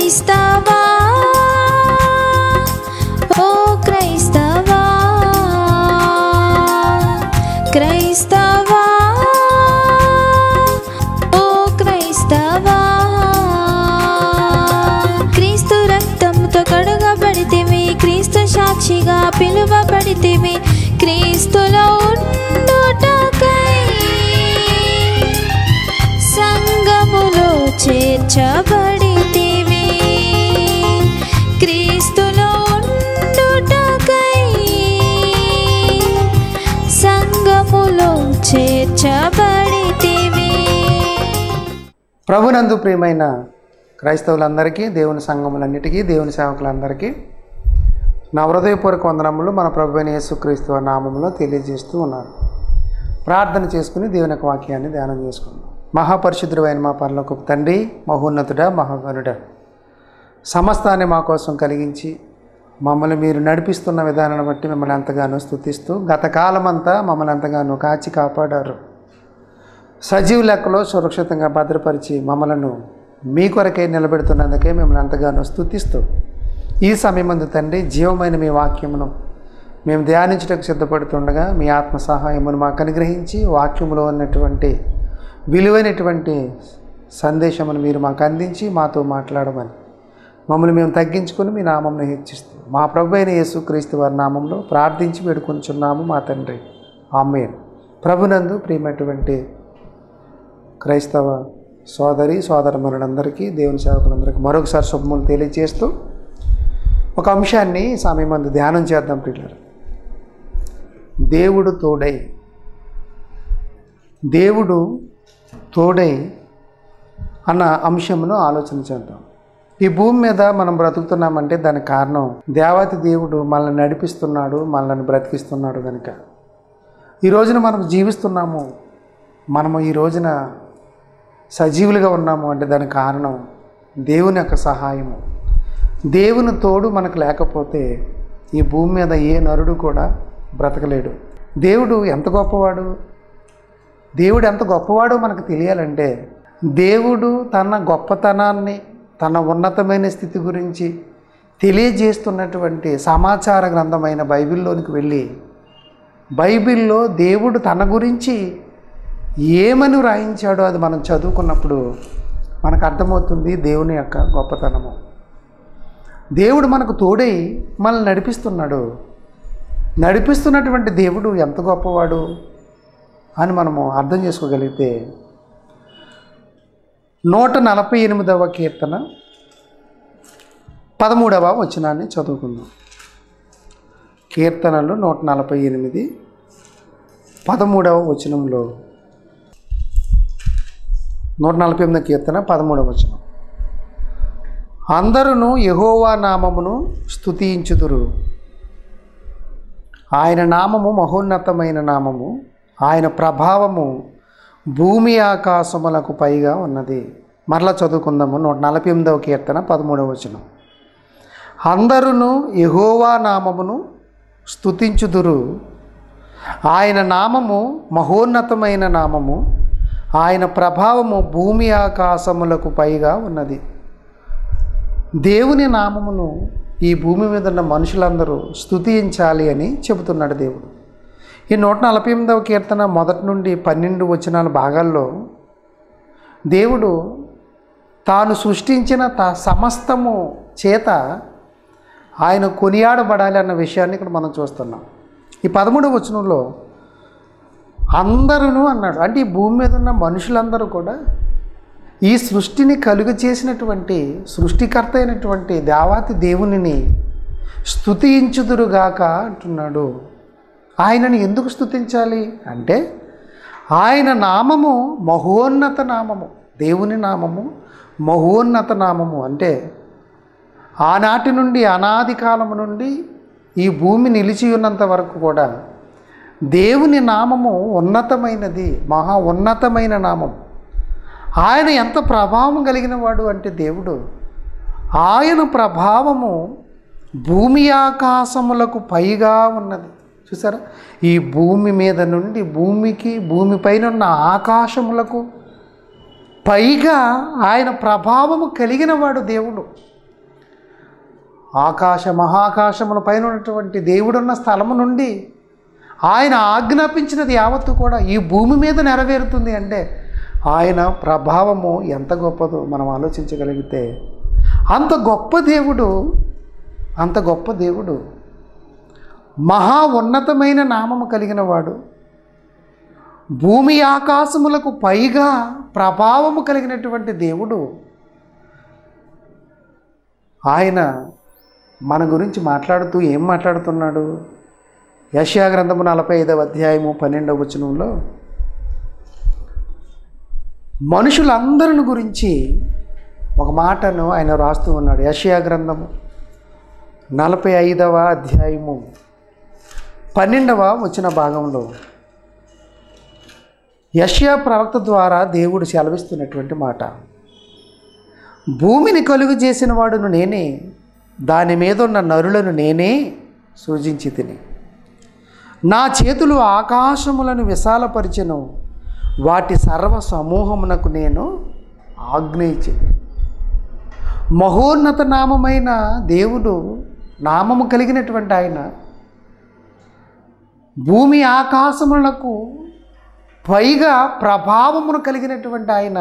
క్రైస్తవా ఓ క్రైస్తవా క్రైస్తవా ఓ క్రైస్తవా క్రీస్తు రక్తంతో కడుగబడితివి క్రీస్తు సాక్షిగా పిలువబడితివి క్రీస్తులో ఉండుటకై సంగములో చేర్చబడితివి క్రీస్తులో ఉండుటకై సంగములో చేర్చబడితివి ప్రభునందు ప్రియమైన క్రైస్తవులందరికీ దేవుని సంఘములన్నిటికీ దేవుని సేవకులందరికీ నా హృదయపూర్వక వందనములు మన ప్రభు అయిన యేసుక్రీస్తు వారి నామంలో తెలియజేస్తూ ఉన్నారు ప్రార్థన చేసుకుని దేవుని యొక్క వాక్యాన్ని ధ్యానం చేసుకుందాం మహాపరిశుద్ధుడు అయిన మా పరలోకపు తండ్రి మహోన్నతుడా మహాగణుడా సమస్తాన్ని మా కోసం కలిగించి మమ్మల్ని మీరు నడిపిస్తున్న విధానాన్ని బట్టి మిమ్మల్ని ఎంతగానో స్థుతిస్తూ గత కాలమంతా మమ్మల్ని ఎంతగానో కాచి కాపాడారు సజీవ లెక్కలో సురక్షితంగా భద్రపరిచి మమ్మలను మీ కొరకై నిలబెడుతున్నందుకే మిమ్మల్ని ఎంతగానో స్థుతిస్తూ ఈ సమయమందు తండ్రి జీవమైన మీ వాక్యమును మేము ధ్యానించడానికి సిద్ధపడుతుండగా మీ ఆత్మ సహాయమును మాకు అనుగ్రహించి వాక్యములో ఉన్నటువంటి విలువైనటువంటి సందేశమును మీరు మాకు అందించి మాతో మాట్లాడమని మమ్మల్ని మేము తగ్గించుకొని మీ నామంను హెచ్చిస్తూ మా ప్రభు అయిన యేసుక్రీస్తు వారి నామంలో ప్రార్థించి వేడుకొంచున్నాము మా తండ్రి ఆమెన్ ప్రభునందు ప్రియమైనటువంటి క్రైస్తవ సోదరి సోదరమనులందరికీ దేవుని సేవకులందరికీ మరొకసారి శుభములు తెలియజేస్తూ ఒక అంశాన్ని సమయం మందు ధ్యానం చేద్దాం పిల్లలు దేవుడు తోడై దేవుడు తోడై అన్న అంశమును ఆలోచన చేద్దాం ఈ భూమి మీద మనం బ్రతుకుతున్నామంటే దానికి కారణం దేవాతి దేవుడు మనల్ని నడిపిస్తున్నాడు మనల్ని బ్రతికిస్తున్నాడు కనుక ఈ రోజున మనం జీవిస్తున్నాము మనము ఈ రోజున సజీవులుగా ఉన్నాము అంటే దానికి కారణం దేవుని యొక్క సహాయము దేవుని తోడు మనకు లేకపోతే ఈ భూమి మీద ఏ నరుడు కూడా బ్రతకలేడు దేవుడు ఎంత గొప్పవాడు దేవుడు ఎంత గొప్పవాడో మనకు తెలియాలంటే దేవుడు తన గొప్పతనాన్ని తన ఉన్నతమైన స్థితి గురించి తెలియజేస్తున్నటువంటి సమాచార గ్రంథమైన బైబిల్లోనికి వెళ్ళి బైబిల్లో దేవుడు తన గురించి ఏమని వ్రాయించాడో అది మనం చదువుకున్నప్పుడు మనకు అర్థమవుతుంది దేవుని యొక్క గొప్పతనము దేవుడు మనకు తోడై మనల్ని నడిపిస్తున్నాడు నడిపిస్తున్నటువంటి దేవుడు ఎంత గొప్పవాడు అని మనము అర్థం చేసుకోగలిగితే నూట నలభై ఎనిమిదవ కీర్తన పదమూడవ వచనాన్ని చదువుకుందాం కీర్తనలు నూట నలభై ఎనిమిది పదమూడవ వచనంలో నూట నలభై ఎనిమిది కీర్తన పదమూడవ వచనం అందరూ యహోవా నామమును స్తుతించుదురు ఆయన నామము మహోన్నతమైన నామము ఆయన ప్రభావము భూమి ఆకాశములకు పైగా ఉన్నది మరలా చదువుకుందాము నూట నలభై ఎనిమిదవ కీర్తన పదమూడవ వచనం అందరూ యహోవా నామమును స్తుతించుదురు ఆయన నామము మహోన్నతమైన నామము ఆయన ప్రభావము భూమి ఆకాశములకు పైగా ఉన్నది దేవుని నామమును ఈ భూమి మీద ఉన్న మనుషులందరూ స్తుతించాలి అని చెబుతున్నాడు దేవుడు ఈ నూట నలభై ఎనిమిదవ కీర్తన మొదటి నుండి పన్నెండు వచనాల భాగాల్లో దేవుడు తాను సృష్టించిన తా సమస్తము చేత ఆయన కొనియాడబడాలి అన్న విషయాన్ని ఇక్కడ మనం చూస్తున్నాం ఈ పదమూడవ వచనంలో అందరూ అన్నాడు అంటే ఈ భూమి మీద ఉన్న మనుషులందరూ కూడా ఈ సృష్టిని కలుగు చేసినటువంటి సృష్టికర్త అయినటువంటి దేవాతి దేవునిని స్థుతించుదురుగాక అంటున్నాడు ఆయనని ఎందుకు స్థుతించాలి అంటే ఆయన నామము మహోన్నత నామము దేవుని నామము మహోన్నత నామము అంటే ఆనాటి నుండి అనాది కాలము నుండి ఈ భూమి నిలిచి ఉన్నంత వరకు కూడా దేవుని నామము ఉన్నతమైనది మహా ఉన్నతమైన నామం ఆయన ఎంత ప్రభావం కలిగిన వాడు అంటే దేవుడు ఆయన ప్రభావము భూమి ఆకాశములకు పైగా ఉన్నది చూసారా ఈ భూమి మీద నుండి భూమికి భూమిపైన ఉన్న ఆకాశములకు పైగా ఆయన ప్రభావము కలిగిన వాడు దేవుడు ఆకాశ మహాకాశముల పైన ఉన్నటువంటి దేవుడున్న స్థలము నుండి ఆయన ఆజ్ఞాపించినది యావత్తు కూడా ఈ భూమి మీద నెరవేరుతుంది అంటే ఆయన ప్రభావము ఎంత గొప్పదో మనం ఆలోచించగలిగితే అంత గొప్ప దేవుడు అంత గొప్ప దేవుడు మహా ఉన్నతమైన నామము కలిగిన వాడు భూమి ఆకాశములకు పైగా ప్రభావము కలిగినటువంటి దేవుడు ఆయన మన గురించి మాట్లాడుతూ ఏం మాట్లాడుతున్నాడు యశ్యా గ్రంథము నలభై ఐదవ అధ్యాయము పన్నెండవ వచనంలో మనుషులందరిని గురించి ఒక మాటను ఆయన రాస్తూ ఉన్నాడు యశ్యా గ్రంథము నలభై ఐదవ అధ్యాయము పన్నెండవ వచ్చిన భాగంలో యష్యా ప్రవక్త ద్వారా దేవుడు సెలవిస్తున్నటువంటి మాట భూమిని కలుగు చేసిన వాడును నేనే దాని మీద ఉన్న నరులను నేనే సూచించి తిని నా చేతులు ఆకాశములను విశాలపరిచెను వాటి సర్వ సమూహమునకు నేను ఆజ్ఞయించింది మహోన్నత నామమైన దేవుడు నామము కలిగినటువంటి ఆయన భూమి ఆకాశములకు పైగా ప్రభావమును కలిగినటువంటి ఆయన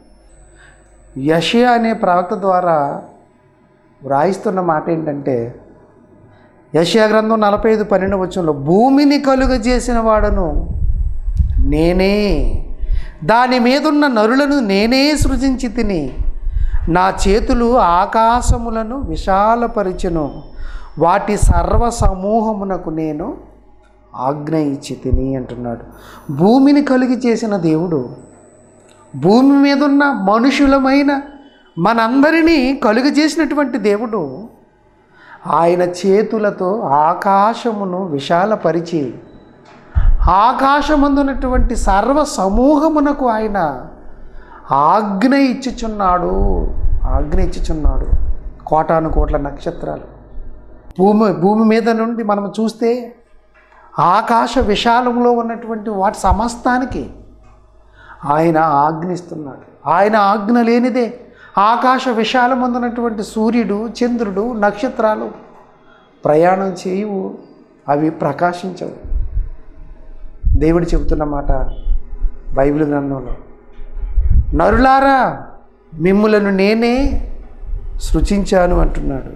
యషయా అనే ప్రవక్త ద్వారా వ్రాయిస్తున్న మాట ఏంటంటే యషయా గ్రంథం నలభై ఐదు పన్నెండు వచ్చంలో భూమిని కలుగజేసిన వాడను నేనే దాని మీదున్న నరులను నేనే సృజించి తిని నా చేతులు ఆకాశములను విశాలపరిచెను వాటి సర్వ సమూహమునకు నేను ఆజ్ఞ ఇచ్చి తిని అంటున్నాడు భూమిని కలిగి చేసిన దేవుడు భూమి మీద ఉన్న మనుషులమైన మనందరినీ కలుగు చేసినటువంటి దేవుడు ఆయన చేతులతో ఆకాశమును విశాలపరిచి ఆకాశమందున్నటువంటి సర్వ సమూహమునకు ఆయన ఆజ్ఞ ఇచ్చుచున్నాడు ఆజ్ఞ ఇచ్చుచున్నాడు కోటాను కోట్ల నక్షత్రాలు భూమి భూమి మీద నుండి మనం చూస్తే ఆకాశ విశాలంలో ఉన్నటువంటి వాటి సమస్తానికి ఆయన ఆజ్ఞిస్తున్నాడు ఆయన ఆజ్ఞ లేనిదే ఆకాశ విశాలమందున్నటువంటి సూర్యుడు చంద్రుడు నక్షత్రాలు ప్రయాణం చేయవు అవి ప్రకాశించవు దేవుడు చెబుతున్న మాట బైబిల్ గ్రంథంలో నరులారా మిమ్ములను నేనే సృజించాను అంటున్నాడు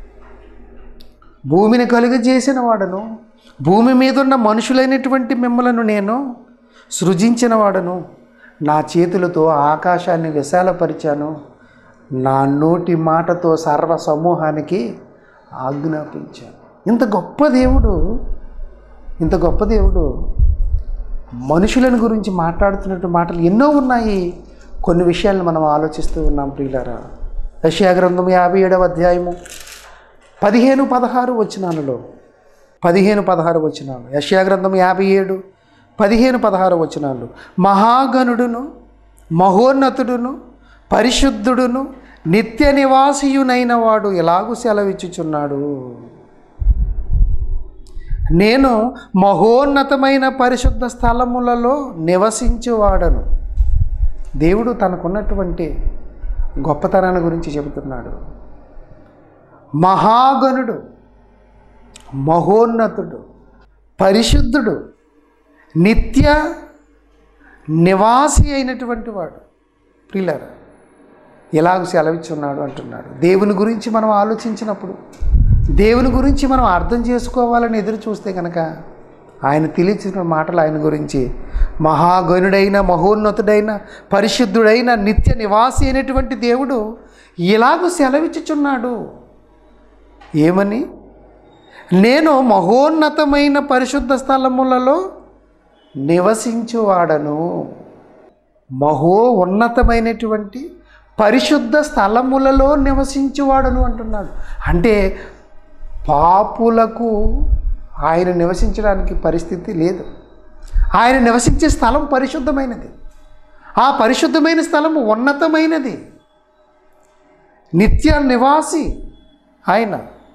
భూమిని కలుగజేసిన వాడను భూమి మీద ఉన్న మనుషులైనటువంటి మిమ్మలను నేను సృజించిన వాడను నా చేతులతో ఆకాశాన్ని విశాలపరిచాను నా నోటి మాటతో సర్వ సమూహానికి ఆజ్ఞాపించాను ఇంత గొప్ప దేవుడు ఇంత గొప్ప దేవుడు మనుషులను గురించి మాట్లాడుతున్నట్టు మాటలు ఎన్నో ఉన్నాయి కొన్ని విషయాలను మనం ఆలోచిస్తూ ఉన్నాం ప్రియులారా యెషయా గ్రంథం యాభై ఏడవ అధ్యాయము పదిహేను పదహారు వచనాలలో పదిహేను పదహారు వచనాలు యెషయా గ్రంథం యాభై ఏడు పదిహేను పదహారు వచనాలు మహాగణుడును మహోన్నతుడును పరిశుద్ధుడును నిత్య నివాసియునైన వాడు ఎలాగూ సెలవిచ్చుచున్నాడు నేను మహోన్నతమైన పరిశుద్ధ స్థలములలో నివసించువాడను దేవుడు తనకున్నటువంటి గొప్పతనాన్ని గురించి చెబుతున్నాడు మహాగణుడు మహోన్నతుడు పరిశుద్ధుడు నిత్య నివాసి అయినటువంటి వాడు ప్రియులారా ఎలాగ సెలవిచ్చున్నాడు అంటున్నాడు దేవుని గురించి మనం ఆలోచించినప్పుడు దేవుని గురించి మనం అర్థం చేసుకోవాలని ఎదురు చూస్తే కనుక ఆయన తెలిసిన మాటలు ఆయన గురించి మహాగణుడైన మహోన్నతుడైన పరిశుద్ధుడైన నిత్య నివాసి అయినటువంటి దేవుడు ఇలాగ సెలవిచ్చుచున్నాడు ఏమని నేను మహోన్నతమైన పరిశుద్ధ స్థలములలో నివసించువాడను మహో ఉన్నతమైనటువంటి పరిశుద్ధ స్థలములలో నివసించువాడను అంటున్నాడు అంటే పాపులకు ఆయన నివసించడానికి పరిస్థితి లేదు ఆయన నివసించే స్థలం పరిశుద్ధమైనది ఆ పరిశుద్ధమైన స్థలము ఉన్నతమైనది నిత్య నివాసి ఆయన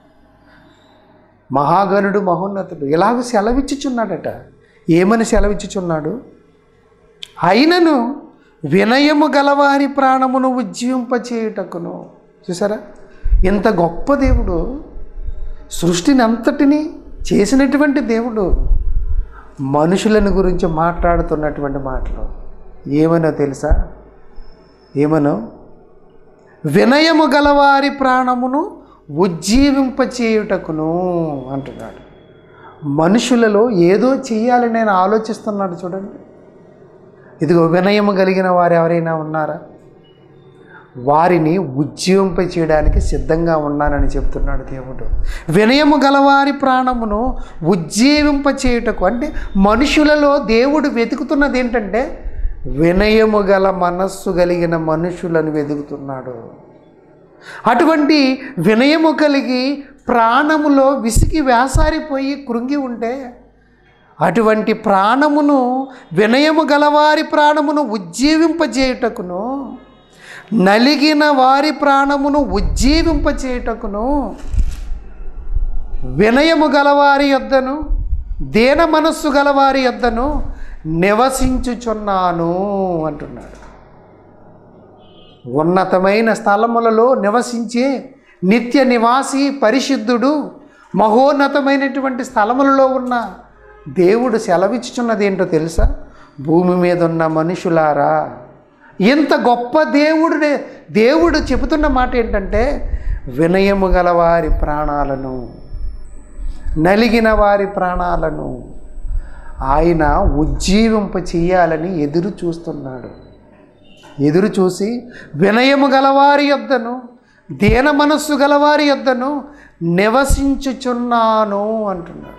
మహాగణుడు మహోన్నతుడు ఇలాగ సెలవిచ్చుచున్నాడట ఏమని సెలవిచ్చుచున్నాడు అయినను వినయము గలవారి ప్రాణమును ఉజ్జీవింపచేయుటకును చూసారా ఇంత గొప్ప దేవుడు సృష్టిని అంతటిని చేసినటువంటి దేవుడు మనుషులను గురించి మాట్లాడుతున్నటువంటి మాటలు ఏమనో తెలుసా ఏమనో వినయము గలవారి ప్రాణమును ఉజ్జీవింపచేయుటకును అంటున్నాడు మనుషులలో ఏదో చెయ్యాలని నేను ఆలోచిస్తున్నాడు చూడండి ఇదిగో వినయము కలిగిన వారు ఎవరైనా ఉన్నారా వారిని ఉజ్జీవింప చేయడానికి సిద్ధంగా ఉన్నానని చెప్తున్నాడు దేవుడు వినయము గలవారి ప్రాణమును ఉజ్జీవింప చేయుటకు అంటే మనుషులలో దేవుడు వెతుకుతున్నది ఏంటంటే వినయము గల మనస్సు కలిగిన మనుషులను వెతుకుతున్నాడు అటువంటి వినయము కలిగి ప్రాణములో విసిగి వేసారిపోయి కృంగి ఉంటే అటువంటి ప్రాణమును వినయము గలవారి ప్రాణమును ఉజ్జీవింపజేయుటకును నలిగిన వారి ప్రాణమును ఉజ్జీవింపచేయుటకును వినయము గలవారి యొద్దను దేన మనస్సు గలవారి యొద్దను నివసించుచున్నాను అంటున్నాడు ఉన్నతమైన స్థలములలో నివసించే నిత్య నివాసి పరిశుద్ధుడు మహోన్నతమైనటువంటి స్థలములలో ఉన్న దేవుడు సెలవిచ్చుచున్నది ఏంటో తెలుసా భూమి మీద ఉన్న మనుషులారా ఇంత గొప్ప దేవుడు దేవుడు చెబుతున్న మాట ఏంటంటే వినయము గల వారి ప్రాణాలను నలిగిన వారి ప్రాణాలను ఆయన ఉజ్జీవింప చేయాలని ఎదురు చూస్తున్నాడు ఎదురు చూసి వినయము గలవారి యొద్దను దీన మనస్సు గలవారి యొద్దను నివసించుచున్నాను అంటున్నాడు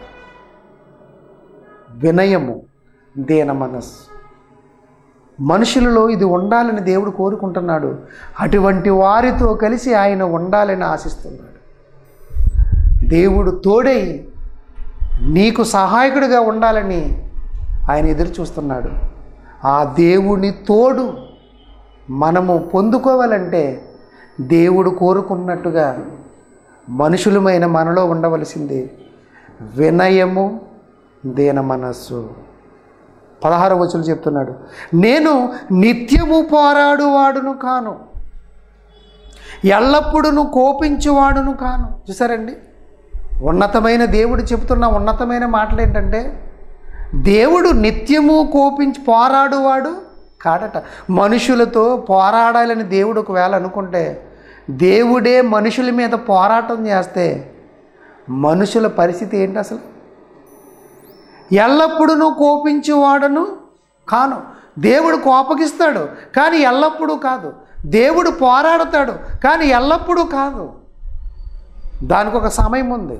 వినయము దీన మనస్సు మనుషులలో ఇది ఉండాలని దేవుడు కోరుకుంటున్నాడు అటువంటి వారితో కలిసి ఆయన ఉండాలని ఆశిస్తున్నాడు దేవుడు తోడై నీకు సహాయకుడిగా ఉండాలని ఆయన ఎదురు చూస్తున్నాడు ఆ దేవుని తోడు మనము పొందుకోవాలంటే దేవుడు కోరుకున్నట్టుగా మనుషులమైన మనలో ఉండవలసింది వినయము దీన మనస్సు పదహారు వచ్చులు చెప్తున్నాడు నేను నిత్యము పోరాడువాడును కాను ఎల్లప్పుడూ కోపించువాడును కాను చూసారండి ఉన్నతమైన దేవుడు చెబుతున్న ఉన్నతమైన మాటలు ఏంటంటే దేవుడు నిత్యము కోపించి పోరాడువాడు కాడట మనుషులతో పోరాడాలని దేవుడు ఒకవేళ అనుకుంటే దేవుడే మనుషుల మీద పోరాటం చేస్తే మనుషుల పరిస్థితి ఏంటి అసలు ఎల్లప్పుడూ కోపించేవాడను కాను దేవుడు కోపగిస్తాడు కానీ ఎల్లప్పుడూ కాదు దేవుడు పోరాడతాడు కానీ ఎల్లప్పుడూ కాదు దానికి ఒక సమయం ఉంది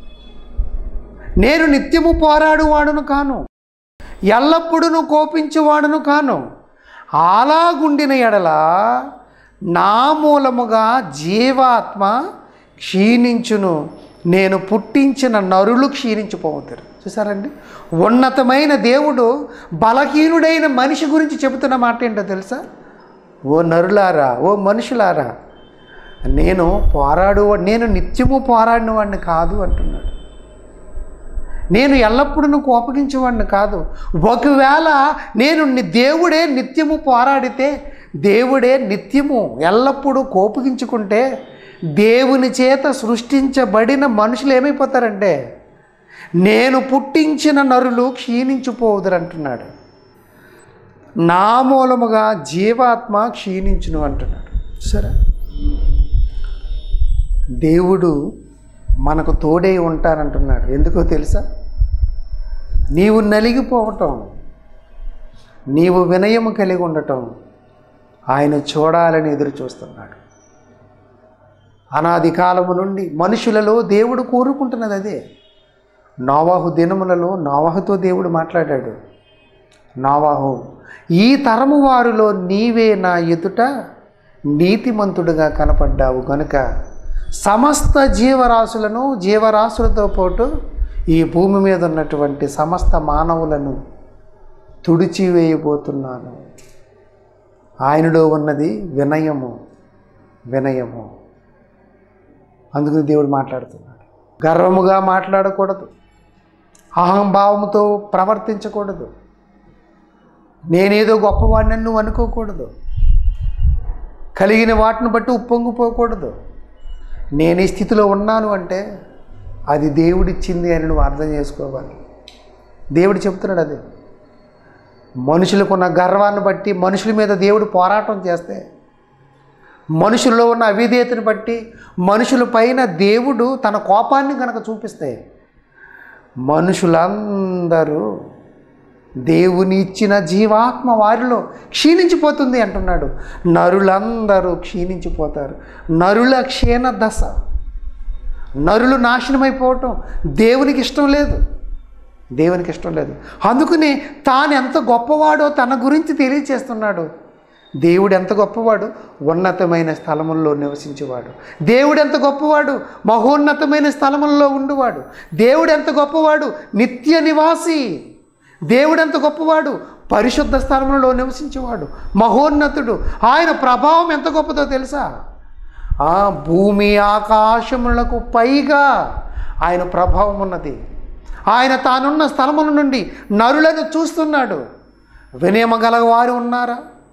నేను నిత్యము పోరాడువాడును కాను ఎల్లప్పుడూ కోపించేవాడును కాను అలాగుండిన ఎడల నా మూలముగా జీవాత్మ క్షీణించును నేను పుట్టించిన నరులు క్షీణించిపోతారు చూసారండి ఉన్నతమైన దేవుడు బలహీనుడైన మనిషి గురించి చెబుతున్న మాట ఏంటో తెలుసా ఓ నరులారా ఓ మనుషులారా నేను పోరాడు నేను నిత్యము పోరాడిన వాడిని కాదు అంటున్నాడు నేను ఎల్లప్పుడూ కోపగించేవాడిని కాదు ఒకవేళ నేను ని- దేవుడే నిత్యము పోరాడితే దేవుడే నిత్యము ఎల్లప్పుడూ కోపగించుకుంటే దేవుని చేత సృష్టించబడిన మనుషులు ఏమైపోతారంటే నేను పుట్టించిన నరులు క్షీణించిపోదురు అంటున్నాడు నా మూలముగా జీవాత్మ క్షీణించును అంటున్నాడు సరే దేవుడు మనకు తోడై ఉంటానంటున్నాడు ఎందుకో తెలుసా నీవు నలిగిపోవటం నీవు వినయము కలిగి ఉండటం ఆయన చూడాలని ఎదురు చూస్తున్నాడు అనాది కాలము నుండి మనుషులలో దేవుడు కోరుకుంటున్నది అదే నోవాహు దినములలో నోవాహుతో దేవుడు మాట్లాడాడు నోవాహు ఈ తరము వారిలో నీవే నా ఎదుట నీతిమంతుడుగా కనపడ్డావు గనుక సమస్త జీవరాశులను జీవరాశులతో పాటు ఈ భూమి మీద ఉన్నటువంటి సమస్త మానవులను తుడిచివేయబోతున్నాను ఆయనలో ఉన్నది వినయము వినయము అందుకని దేవుడు మాట్లాడుతున్నాడు గర్వముగా మాట్లాడకూడదు అహంభావంతో ప్రవర్తించకూడదు నేనేదో గొప్పవాడిని నువ్వు అనుకోకూడదు కలిగిన వాటిని బట్టి ఉప్పొంగిపోకూడదు నేను ఈ స్థితిలో ఉన్నాను అంటే అది దేవుడిచ్చింది అని నువ్వు అర్థం చేసుకోవాలి దేవుడు చెప్తున్నాడు అది మనుషులకున్న గర్వాన్ని బట్టి మనుషుల మీద దేవుడు పోరాటం చేస్తే మనుషుల్లో ఉన్న అవిధేయతను బట్టి మనుషుల పైన దేవుడు తన కోపాన్ని కనుక చూపిస్తే మనుషులందరూ దేవుని ఇచ్చిన జీవాత్మ వారిలో క్షీణించిపోతుంది అంటున్నాడు నరులందరూ క్షీణించిపోతారు నరుల క్షీణ దశ నరులు నాశనమైపోవటం దేవునికి ఇష్టం లేదు దేవునికి ఇష్టం లేదు అందుకని తాను ఎంత గొప్పవాడో తన గురించి తెలియచేస్తున్నాడు దేవుడు ఎంత గొప్పవాడు ఉన్నతమైన స్థలముల్లో నివసించేవాడు దేవుడు ఎంత గొప్పవాడు మహోన్నతమైన స్థలముల్లో ఉండువాడు దేవుడు ఎంత గొప్పవాడు నిత్య నివాసి దేవుడు ఎంత గొప్పవాడు పరిశుద్ధ స్థలములలో నివసించేవాడు మహోన్నతుడు ఆయన ప్రభావం ఎంత గొప్పదో తెలుసా ఆ భూమి ఆకాశములకు పైగా ఆయన ప్రభావం ఉన్నది ఆయన తానున్న స్థలముల నుండి నరులను చూస్తున్నాడు వినయమ గల వారు ఉన్నారా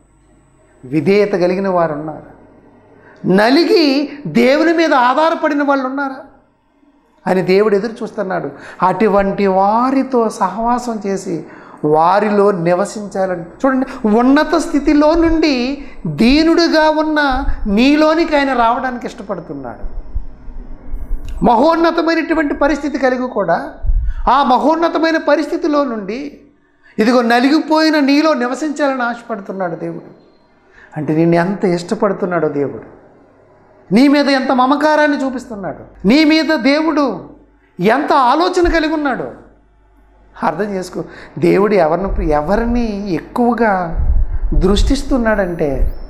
విధేయత కలిగిన వారు ఉన్నారా నలిగి దేవుని మీద ఆధారపడిన వాళ్ళు ఉన్నారా అని దేవుడు ఎదురు చూస్తున్నాడు అటువంటి వారితో సహవాసం చేసి వారిలో నివసించాలని చూడండి ఉన్నత స్థితిలో నుండి దీనుడుగా ఉన్న నీలోనికి ఆయన రావడానికి ఇష్టపడుతున్నాడు మహోన్నతమైనటువంటి పరిస్థితి కలిగి కూడా ఆ మహోన్నతమైన పరిస్థితిలో నుండి ఇదిగో నలిగిపోయిన నీలో నివసించాలని ఆశపడుతున్నాడు దేవుడు అంటే నిన్ను ఎంత ఇష్టపడుతున్నాడో దేవుడు నీ మీద ఎంత మమకారాన్ని చూపిస్తున్నాడు నీ మీద దేవుడు ఎంత ఆలోచన కలిగి ఉన్నాడు అర్థం చేసుకో దేవుడు ఎవరిని ఎవరిని ఎక్కువగా దృష్టిస్తున్నాడంటే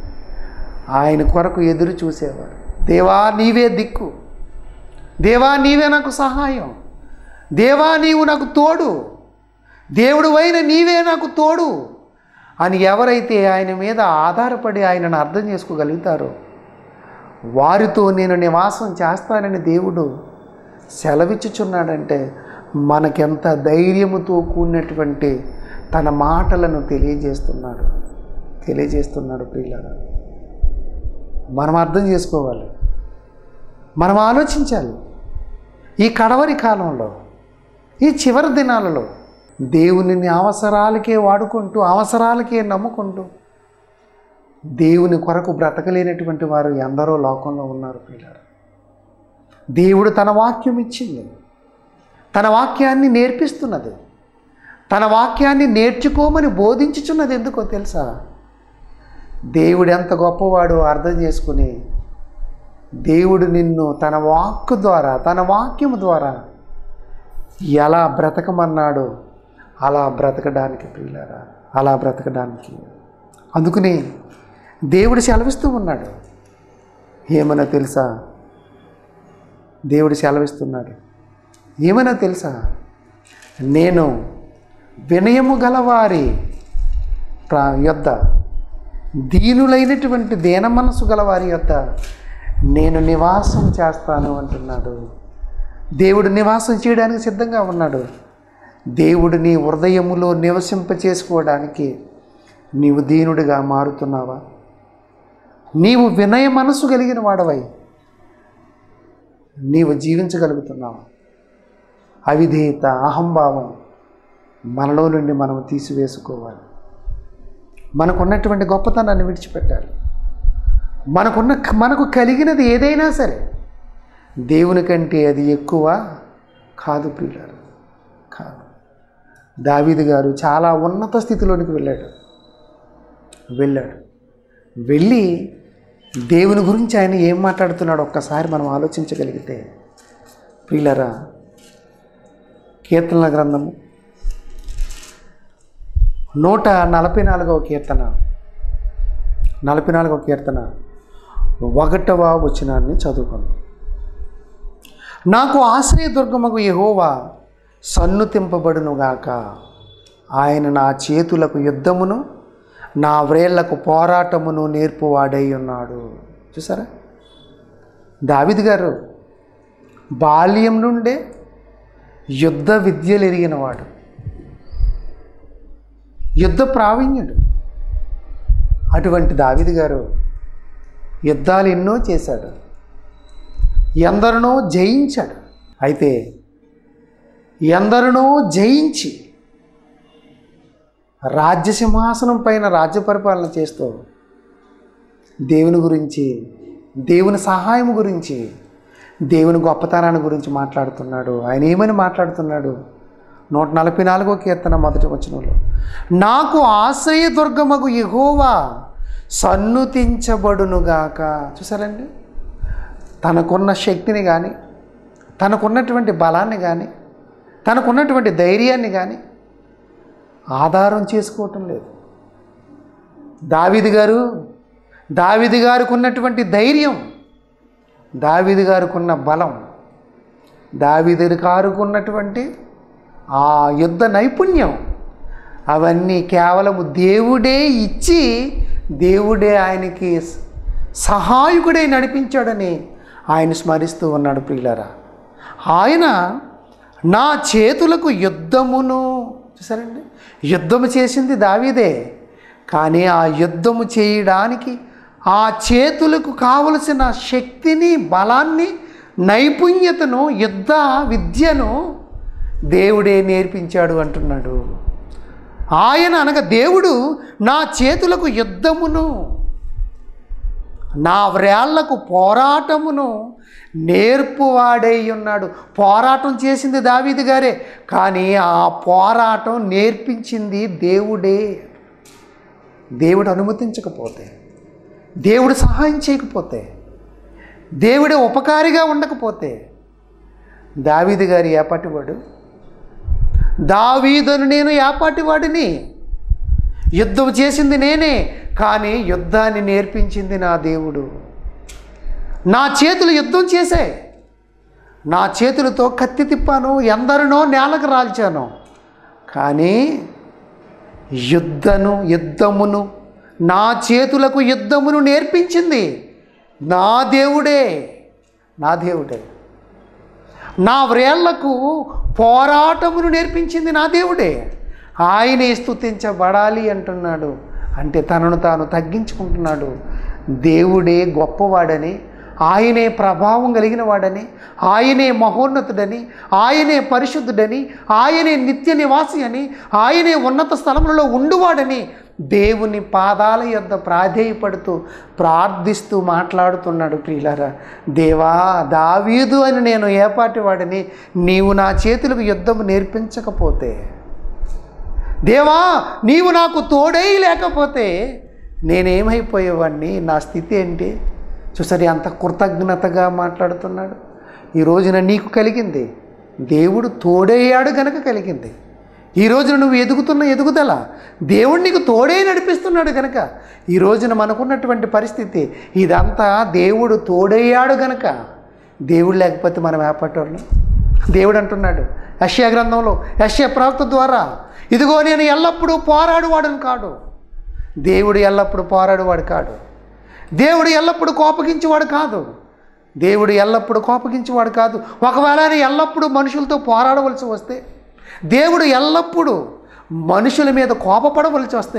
ఆయన కొరకు ఎదురు చూసేవాడు దేవా నీవే దిక్కు దేవా నీవే నాకు సహాయం దేవా నీవు నాకు తోడు దేవుడు అయిన నీవే నాకు తోడు అని ఎవరైతే ఆయన మీద ఆధారపడి ఆయనను అర్థం చేసుకోగలుగుతారో వారితో నేను నివాసం చేస్తానని దేవుడు సెలవిచ్చుచున్నాడంటే మనకెంత ధైర్యముతో కూడినటువంటి తన మాటలను తెలియజేస్తున్నాడు తెలియజేస్తున్నాడు ప్రియులారా మనం అర్థం చేసుకోవాలి మనం ఆలోచించాలి ఈ కడవరి కాలంలో ఈ చివరి దినాలలో దేవునిని అవసరాలకే వాడుకుంటూ అవసరాలకే నమ్ముకుంటూ దేవుని కొరకు బ్రతకలేనటువంటి వారు ఎందరో లోకంలో ఉన్నారు పిల్లలు దేవుడు తన వాక్యం ఇచ్చింది తన వాక్యాన్ని నేర్పిస్తున్నది తన వాక్యాన్ని నేర్చుకోమని బోధించుచున్నది ఎందుకో తెలుసా దేవుడు ఎంత గొప్పవాడో అర్థం చేసుకుని దేవుడు నిన్ను తన వాక్కు ద్వారా తన వాక్యము ద్వారా ఎలా బ్రతకమన్నాడో అలా బ్రతకడానికి ప్రియులారా అలా బ్రతకడానికి అందుకని దేవుడు సెలవిస్తూ ఉన్నాడు ఏమన్నా తెలుసా దేవుడు సెలవిస్తున్నాడు ఏమైనా తెలుసా నేను వినయము గలవారి ప్రా యొద్ద దీనులైనటువంటి దీన మనసు గలవారి యొద్ద నేను నివాసం చేస్తాను అంటున్నాడు దేవుడు నివాసం చేయడానికి సిద్ధంగా ఉన్నాడు దేవుడు నీ హృదయములో నివసింప చేసుకోవడానికి నీవు దీనుడిగా మారుతున్నావా నీవు వినయ మనసు కలిగిన వాడవై నీవు జీవించగలుగుతున్నావా అవిధేయత అహంభావం మనలో నుండి మనం తీసివేసుకోవాలి మనకున్నటువంటి గొప్పతనాన్ని విడిచిపెట్టాలి మనకున్న మనకు కలిగినది ఏదైనా సరే దేవుని కంటే అది ఎక్కువ కాదు ప్రియులారు కాదు దావీదు గారు చాలా ఉన్నత స్థితిలోనికి వెళ్ళాడు వెళ్ళాడు వెళ్ళి దేవుని గురించి ఆయన ఏం మాట్లాడుతున్నాడో ఒక్కసారి మనం ఆలోచించగలిగితే ప్రియులరా కీర్తనల గ్రంథము నూట నలభై నాలుగవ కీర్తన నలభై నాలుగవ కీర్తన ఒకటవ వచనాన్ని చదువుకుందాం నాకు ఆశ్రయదుర్గమగు యహోవా సన్నుతింపబడునుగాక ఆయన నా చేతులకు యుద్ధమును నా వ్రేళ్లకు పోరాటమును నేర్పువాడై ఉన్నాడు చూసారా దావిద్ గారు బాల్యం నుండే యుద్ధ విద్యలు ఎరిగినవాడు యుద్ధ ప్రావీణ్యుడు అటువంటి దావిద్ గారు యుద్ధాలు ఎన్నో చేశాడు ఎందరినో జయించాడు అయితే ఎందరినో జయించి రాజ్య సింహాసనం పైన రాజ్య పరిపాలన చేస్తూ దేవుని గురించి దేవుని సహాయం గురించి దేవుని గొప్పతనాన్ని గురించి మాట్లాడుతున్నాడు ఆయన ఏమని మాట్లాడుతున్నాడు నూట నలభై నాలుగో కీర్తన మొదటి వచనంలో నాకు ఆశ్రయ దుర్గమగు యెహోవా సన్నుతించబడునుగాక చూసారండి తనకున్న శక్తిని కానీ తనకున్నటువంటి బలాన్ని కానీ తనకున్నటువంటి ధైర్యాన్ని కానీ ఆధారం చేసుకోవటం లేదు దావిది గారు దావిది గారికి ఉన్నటువంటి ధైర్యం దావిది గారికి ఉన్న బలం దావిది గారికి ఉన్నటువంటి ఆ యుద్ధ నైపుణ్యం అవన్నీ కేవలము దేవుడే ఇచ్చి దేవుడే ఆయనకి సహాయకుడై నడిపించాడని ఆయన స్మరిస్తూ ఉన్నాడు ప్రియులరా ఆయన నా చేతులకు యుద్ధమును చూసారండి యుద్ధము చేసింది దావీదే కానీ ఆ యుద్ధము చేయడానికి ఆ చేతులకు కావలసిన శక్తిని బలాన్ని నైపుణ్యతను యుద్ధ విద్యను దేవుడే నేర్పించాడు అంటున్నాడు ఆయన అనగా దేవుడు నా చేతులకు యుద్ధమును నా వ్రేళ్లకు పోరాటమును నేర్పువాడై ఉన్నాడు పోరాటం చేసింది దావీది గారే కానీ ఆ పోరాటం నేర్పించింది దేవుడే దేవుడు అనుమతించకపోతే దేవుడు సహాయం చేయకపోతే దేవుడే ఉపకారిగా ఉండకపోతే దావీది గారి ఏపాటివాడు దావీదును నేను ఏపాటివాడిని యుద్ధం చేసింది నేనే కానీ యుద్ధాన్ని నేర్పించింది నా దేవుడు నా చేతులు యుద్ధం చేశాయి నా చేతులతో కత్తి తిప్పాను ఎందరినో నేలకు రాల్చాను కానీ యుద్ధను యుద్ధమును నా చేతులకు యుద్ధమును నేర్పించింది నా దేవుడే నా దేవుడే నా వ్రేళ్లకు పోరాటమును నేర్పించింది నా దేవుడే ఆయనే స్తుతించబడాలి అంటున్నాడు అంటే తనను తాను తగ్గించుకుంటున్నాడు దేవుడే గొప్పవాడని ఆయనే ప్రభావం కలిగిన వాడని ఆయనే మహోన్నతుడని ఆయనే పరిశుద్ధుడని ఆయనే నిత్య నివాసి అని ఆయనే ఉన్నత స్థలములలో ఉండువాడని దేవుని పాదాల యొద్ద ప్రాధేయపడుతూ ప్రార్థిస్తూ మాట్లాడుతున్నాడు ప్రియులారా దేవా దావీదు అని నేను ఏపాటి వాడిని నీవు నా చేతులకు యుద్ధము నేర్పించకపోతే దేవా నీవు నాకు తోడై లేకపోతే నేనేమైపోయేవాడిని నా స్థితి ఏంటి చూసరి అంత కృతజ్ఞతగా మాట్లాడుతున్నాడు ఈ రోజున నీకు కలిగింది దేవుడు తోడయ్యాడు గనక కలిగింది ఈ రోజున నువ్వు ఎదుగుతున్న ఎదుగుదల దేవుడు నీకు తోడే నడిపిస్తున్నాడు గనక ఈ రోజున మనకున్నటువంటి పరిస్థితి ఇదంతా దేవుడు తోడయ్యాడు గనక దేవుడు లేకపోతే మనం ఏపట్టోళ్ళం దేవుడు అంటున్నాడు యశ్యా గ్రంథంలో యశ్యా ప్రవక్త ద్వారా ఇదిగో నేను ఎల్లప్పుడూ పోరాడువాడని కాడు దేవుడు ఎల్లప్పుడూ పోరాడువాడు కాడు దేవుడు ఎల్లప్పుడూ కోపగించేవాడు కాదు దేవుడు ఎల్లప్పుడూ కోపగించేవాడు కాదు ఒకవేళ ఆయన ఎల్లప్పుడూ మనుషులతో పోరాడవలసి వస్తే దేవుడు ఎల్లప్పుడూ మనుషుల మీద కోపపడవలసి వస్తే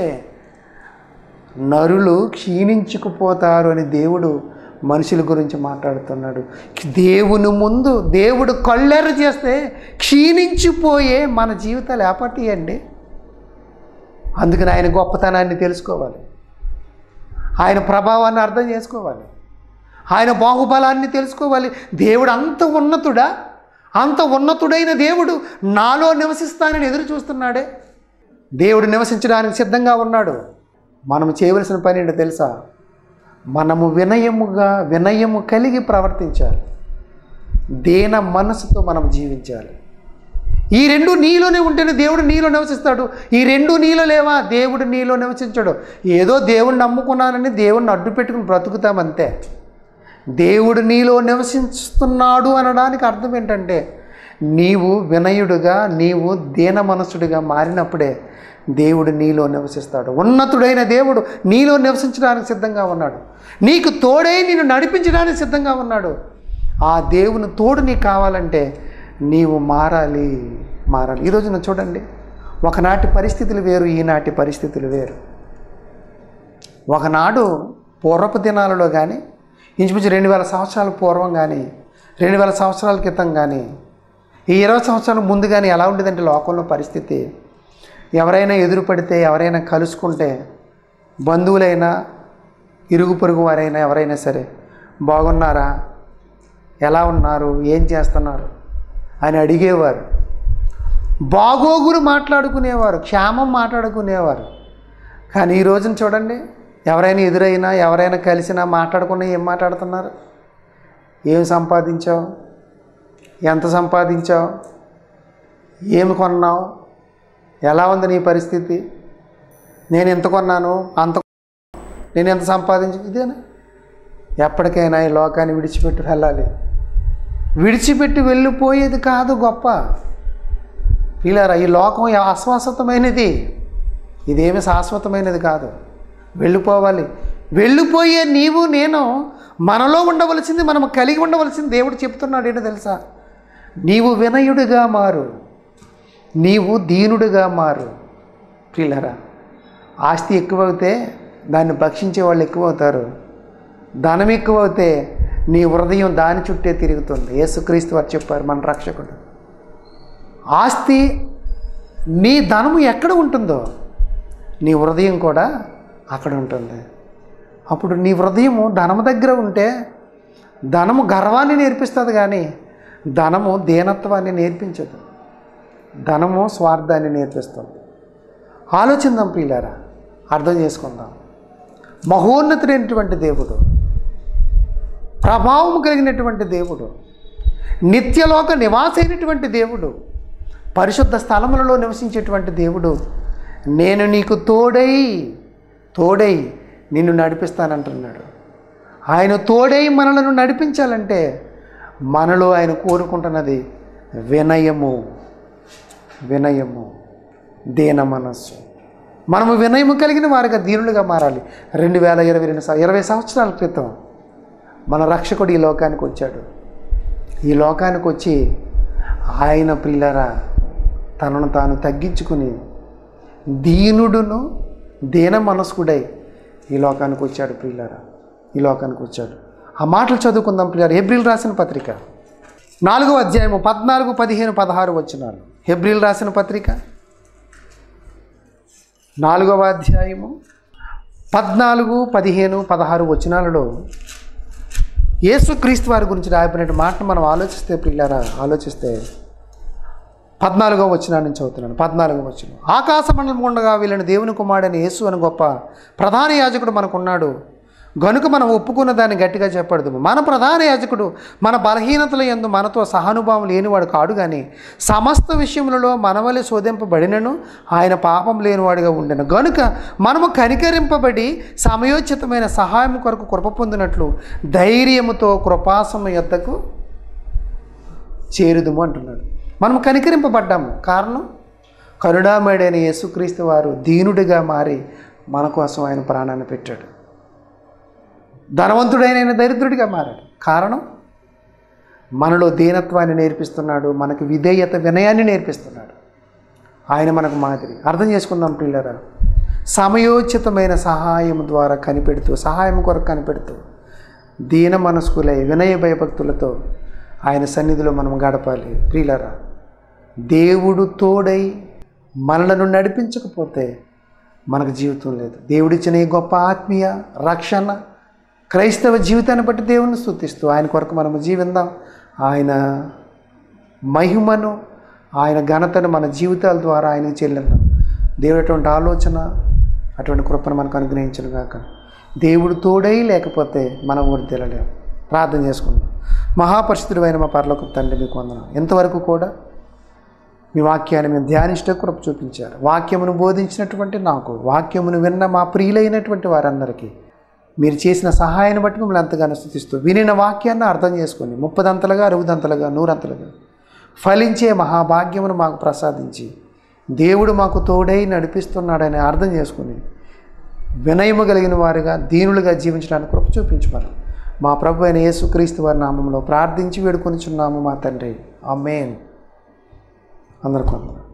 నరులు క్షీణించుకుపోతారు అని దేవుడు మనుషుల గురించి మాట్లాడుతున్నాడు దేవుని ముందు దేవుడు కళ్ళెర్ర చేస్తే క్షీణించిపోయే మన జీవితాలు ఏపటి అండి అందుకని ఆయన గొప్పతనాన్ని తెలుసుకోవాలి ఆయన ప్రభావాన్ని అర్థం చేసుకోవాలి ఆయన బాహుబలాన్ని తెలుసుకోవాలి దేవుడు అంత ఉన్నతుడా అంత ఉన్నతుడైన దేవుడు నాలో నివసిస్తానని ఎదురు చూస్తున్నాడే దేవుడు నివసించడానికి సిద్ధంగా ఉన్నాడు మనం చేయవలసిన పని ఏంటో తెలుసా మనము వినయముగా వినయము కలిగి ప్రవర్తించాలి దేన మనసుతో మనం జీవించాలి ఈ రెండు నీలోనే ఉంటేనే దేవుడు నీలో నివసిస్తాడు ఈ రెండు నీలో లేవా దేవుడు నీలో నివసించడు ఏదో దేవుడిని నమ్ముకున్నానని దేవుడిని అడ్డు పెట్టుకుని బ్రతుకుతామంతే దేవుడు నీలో నివసిస్తున్నాడు అనడానికి అర్థం ఏంటంటే నీవు వినయుడుగా నీవు దీన మనసుడిగా మారినప్పుడే దేవుడు నీలో నివసిస్తాడు ఉన్నతుడైన దేవుడు నీలో నివసించడానికి సిద్ధంగా ఉన్నాడు నీకు తోడై నిన్ను నడిపించడానికి సిద్ధంగా ఉన్నాడు ఆ దేవుని తోడు నీకు కావాలంటే నీవు మారాలి మారాలి ఈరోజున చూడండి ఒకనాటి పరిస్థితులు వేరు ఈనాటి పరిస్థితులు వేరు ఒకనాడు పూర్వపు దినాలలో కానీ ఇంచుమించు రెండు వేల సంవత్సరాల పూర్వం కానీ రెండు వేల సంవత్సరాల క్రితం కానీ ఈ ఇరవై సంవత్సరాల ముందు కానీ ఎలా ఉండేదంటే లోకంలో పరిస్థితి ఎవరైనా ఎదురు పడితే ఎవరైనా కలుసుకుంటే బంధువులైనా ఇరుగు పొరుగు వారైనా ఎవరైనా సరే బాగున్నారా ఎలా ఉన్నారు ఏం చేస్తున్నారు అని అడిగేవారు బాగోగులు మాట్లాడుకునేవారు క్షేమం మాట్లాడుకునేవారు కానీ ఈ రోజున చూడండి ఎవరైనా ఎదురైనా ఎవరైనా కలిసినా మాట్లాడుకున్నా ఏం మాట్లాడుతున్నారు ఏం సంపాదించావు ఎంత సంపాదించావు ఏమి కొన్నావు ఎలా ఉంది నీ పరిస్థితి నేను ఎంత కొన్నాను అంత నేను ఎంత సంపాదించు ఇదేనా ఎప్పటికైనా ఈ లోకాన్ని విడిచిపెట్టి వెళ్ళాలి విడిచిపెట్టి వెళ్ళిపోయేది కాదు గొప్ప పిల్లరా ఈ లోకం అశ్వాసతమైనది ఇదేమి శాశ్వతమైనది కాదు వెళ్ళిపోవాలి వెళ్ళిపోయే నీవు నేను మనలో ఉండవలసింది మనం కలిగి ఉండవలసింది దేవుడు చెప్తున్నాడు ఏంటో తెలుసా నీవు వినయుడిగా మారు నీవు దీనుడిగా మారు పిల్లరా ఆస్తి ఎక్కువవుతే దాన్ని భక్షించే వాళ్ళు ఎక్కువ అవుతారు ధనం ఎక్కువ అవుతే నీ హృదయం దాని చుట్టే తిరుగుతుంది యేసుక్రీస్తు వారు చెప్పారు మన రక్షకుడు ఆస్తి నీ ధనము ఎక్కడ ఉంటుందో నీ హృదయం కూడా అక్కడ ఉంటుంది అప్పుడు నీ హృదయము ధనము దగ్గర ఉంటే ధనము గర్వాన్ని నేర్పిస్తుంది కానీ ధనము దీనత్వాన్ని నేర్పించదు ధనము స్వార్థాన్ని నేర్పిస్తుంది ఆలోచిందాం ప్రియులారా అర్థం చేసుకుందాం మహోన్నతుడైనటువంటి దేవుడు ప్రభావం కలిగినటువంటి దేవుడు నిత్యలోక నివాసైనటువంటి దేవుడు పరిశుద్ధ స్థలములలో నివసించేటువంటి దేవుడు నేను నీకు తోడై తోడై నిన్ను నడిపిస్తానంటున్నాడు ఆయన తోడై మనలను నడిపించాలంటే మనలో ఆయన కోరుకుంటున్నది వినయము వినయము దీన మనస్సు మనము వినయము కలిగిన వారిగా దీనులుగా మారాలి రెండు వేల ఇరవై రెండు సం- ఇరవై సంవత్సరాల క్రితం మన రక్షకుడు ఈ లోకానికి వచ్చాడు ఈ లోకానికి వచ్చి ఆయన పిల్లరా తనను తాను తగ్గించుకుని దీనుడును దీన మనస్కుడై ఈ లోకానికి వచ్చాడు ప్రియులారా ఈ లోకానికి వచ్చాడు ఆ మాటలు చదువుకుందాం ప్రియులారా హెబ్రిల్ రాసిన పత్రిక నాలుగో అధ్యాయము పద్నాలుగు పదిహేను పదహారు వచ్చినారు హెబ్రిల్ రాసిన పత్రిక నాలుగవ అధ్యాయము పద్నాలుగు పదిహేను పదహారు వచనాలలో యేసుక్రీస్తు వారి గురించి రాయబడిన మాటను మనం ఆలోచిస్తే పిల్లరా ఆలోచిస్తే పద్నాలుగో వచ్చిన నుంచి చదువుతున్నాను పద్నాలుగో వచ్చిన ఆకాశ మండలం ఉండగా వీళ్ళని దేవుని కుమారుడని యేసు అని గొప్ప ప్రధాన యాజకుడు మనకున్నాడు గనుక మనం ఒప్పుకున్న దాన్ని గట్టిగా చెప్పడదు మన ప్రధాన యాజకుడు మన బలహీనతల ఎందు మనతో సహానుభావం లేనివాడు కాడు కానీ సమస్త విషయములలో మనవలే శోధింపబడినను ఆయన పాపం లేనివాడిగా ఉండెను గనుక మనము కనికరింపబడి సమయోచితమైన సహాయం కొరకు కృప పొందినట్లు ధైర్యముతో కృపాసము యొద్దకు చేరుదుము అంటున్నాడు మనం కనికరింపబడ్డాము కారణం కరుణామయుడైన యేసుక్రీస్తు వారు దీనుడిగా మారి మన కోసం ఆయన ప్రాణాన్ని పెట్టాడు ధనవంతుడైన ఆయన దరిద్రుడిగా మారాడు కారణం మనలో దీనత్వాన్ని నేర్పిస్తున్నాడు మనకి విధేయత వినయాన్ని నేర్పిస్తున్నాడు ఆయన మనకు మాదిరి అర్థం చేసుకుందాం పిల్లరా సమయోచితమైన సహాయం ద్వారా కనిపెడుతూ సహాయం కొరకు కనిపెడుతూ దీన మనస్కులై వినయ భయభక్తులతో ఆయన సన్నిధిలో మనం గడపాలి ప్రియులరా దేవుడు తోడై మనలను నడిపించకపోతే మనకు జీవితం లేదు దేవుడిచ్చిన ఈ గొప్ప ఆత్మీయ రక్షణ క్రైస్తవ జీవితాన్ని బట్టి దేవుని స్థుతిస్తూ ఆయన కొరకు మనము జీవిందాం ఆయన మహిమను ఆయన ఘనతను మన జీవితాల ద్వారా ఆయనకు చెల్లిద్దాం దేవుడు అటువంటి ఆలోచన అటువంటి కృపను మనకు అనుగ్రహించను గాక దేవుడు తోడై లేకపోతే మనం వర్దిల్లలేము ప్రార్థన చేసుకుందాం మహాపరిశుద్ధుడైన మా పరలోక తండ్రి మీకు వందనం ఎంతవరకు కూడా మీ వాక్యాన్ని మేము ధ్యానించే కృప చూపించారు వాక్యమును బోధించినటువంటి నాకు వాక్యమును విన్న మా ప్రియులైనటువంటి వారందరికీ మీరు చేసిన సహాయాన్ని బట్టి మిమ్మల్ని ఎంతగానో స్థుతిస్తూ వినిన వాక్యాన్ని అర్థం చేసుకొని ముప్పదంతలుగా అరుగుదంతలుగా నూరంతలుగా ఫలించే మహాభాగ్యమును మాకు ప్రసాదించి దేవుడు మాకు తోడై నడిపిస్తున్నాడని అర్థం చేసుకుని వినయము కలిగిన వారుగా దీనులుగా జీవించడానికి కృప చూపించమని మా ప్రభు అయిన యేసుక్రీస్తు వారి నామంలో ప్రార్థించి వేడుకొనిచున్నాము మా తండ్రి ఆమేన్ అందరికీ వందనాలు